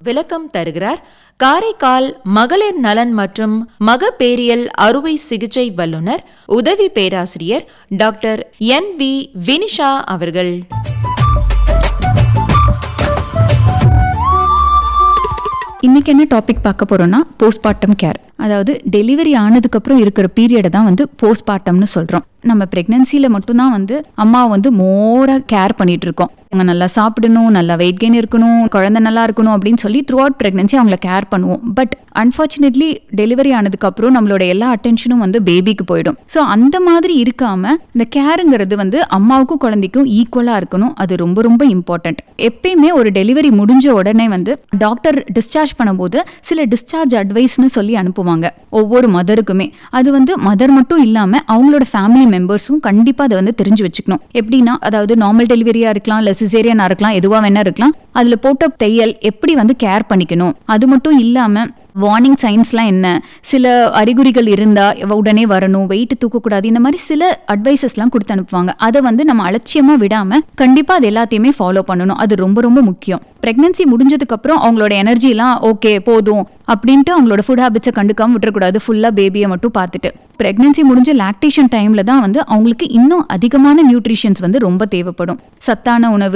விளக்கம் தருகிறார் காரைக்கால் மகளிர் நலன் மற்றும் மகப்பேரியல் அறுவை சிகிச்சை வல்லுநர் உதவி பேராசிரியர் டாக்டர் என் வி வினிஷா அவர்கள் இன்னைக்கு என்ன டாபிக் பார்க்க போறோம்னா போஸ்ட்மார்ட்டம் கேர் அதாவது டெலிவரி ஆனதுக்கு அப்புறம் இருக்கிற பீரியடை தான் வந்து போஸ்ட்மார்ட்டம்னு சொல்றோம் நம்ம பிரெக்னன்சில மட்டும்தான் வந்து அம்மா வந்து மோரா கேர் பண்ணிட்டு இருக்கோம் அவங்க நல்லா சாப்பிடணும் நல்லா வெயிட் கெயின் இருக்கணும் குழந்தை நல்லா இருக்கணும் அப்படின்னு சொல்லி த்ரூ அவுட் பிரெக்னன்சி அவங்கள கேர் பண்ணுவோம் பட் அன்பார்ச்சுனேட்லி டெலிவரி ஆனதுக்கு அப்புறம் நம்மளோட எல்லா அட்டென்ஷனும் வந்து பேபிக்கு போயிடும் ஸோ அந்த மாதிரி இருக்காம இந்த கேருங்கிறது வந்து அம்மாவுக்கும் குழந்தைக்கும் ஈக்குவலா இருக்கணும் அது ரொம்ப ரொம்ப இம்பார்ட்டன்ட் எப்பயுமே ஒரு டெலிவரி முடிஞ்ச உடனே வந்து டாக்டர் டிஸ்சார்ஜ் பண்ணும்போது சில டிஸ்சார்ஜ் அட்வைஸ்னு சொல்லி அனுப்புவாங்க ஒவ்வொரு மதருக்குமே அது வந்து மதர் மட்டும் இல்லாம அவங்களோட ஃபேமிலி மெம்பர்ஸும் கண்டிப்பா அதை வந்து தெரிஞ்சு வச்சுக்கணும் எப்படின்னா அதாவது நார்மல் டெலிவரியா இருக்கலாம் இல்ல சிசேரியனா இருக்கலாம் எதுவா வேணா இருக்கலாம் அதுல போட்ட தையல் எப்படி வந்து கேர் பண்ணிக்கணும் அது மட்டும் இல்லாம வார்னிங் சைன்ஸ்லாம் என்ன சில அறிகுறிகள் இருந்தா உடனே வரணும் வெயிட் தூக்கக்கூடாது இந்த மாதிரி சில அட்வைசஸ்லாம் கொடுத்து அனுப்புவாங்க அதை வந்து நம்ம அலட்சியமா விடாம கண்டிப்பா அது எல்லாத்தையுமே ஃபாலோ பண்ணணும் அது ரொம்ப ரொம்ப முக்கியம் பிரெக்னன்சி முடிஞ்சதுக்கு அப்புறம் அவங்களோட எனர்ஜிலாம் ஓகே போதும் அப்படின்ட்டு அவங்களோட ஃபுட் ஹேபிட்ஸை கண்டுக்காம விட்டுறக்கூடாது ஃபுல்லா பேபியை மட்டும் பார்த்துட்டு பிரெக்னன்சி முடிஞ்ச லாக்டேஷன் டைம்ல தான் வந்து அவங்களுக்கு இன்னும் அதிகமான நியூட்ரிஷன்ஸ் வந்து ரொம்ப தேவைப்படும் சத்தான உணவு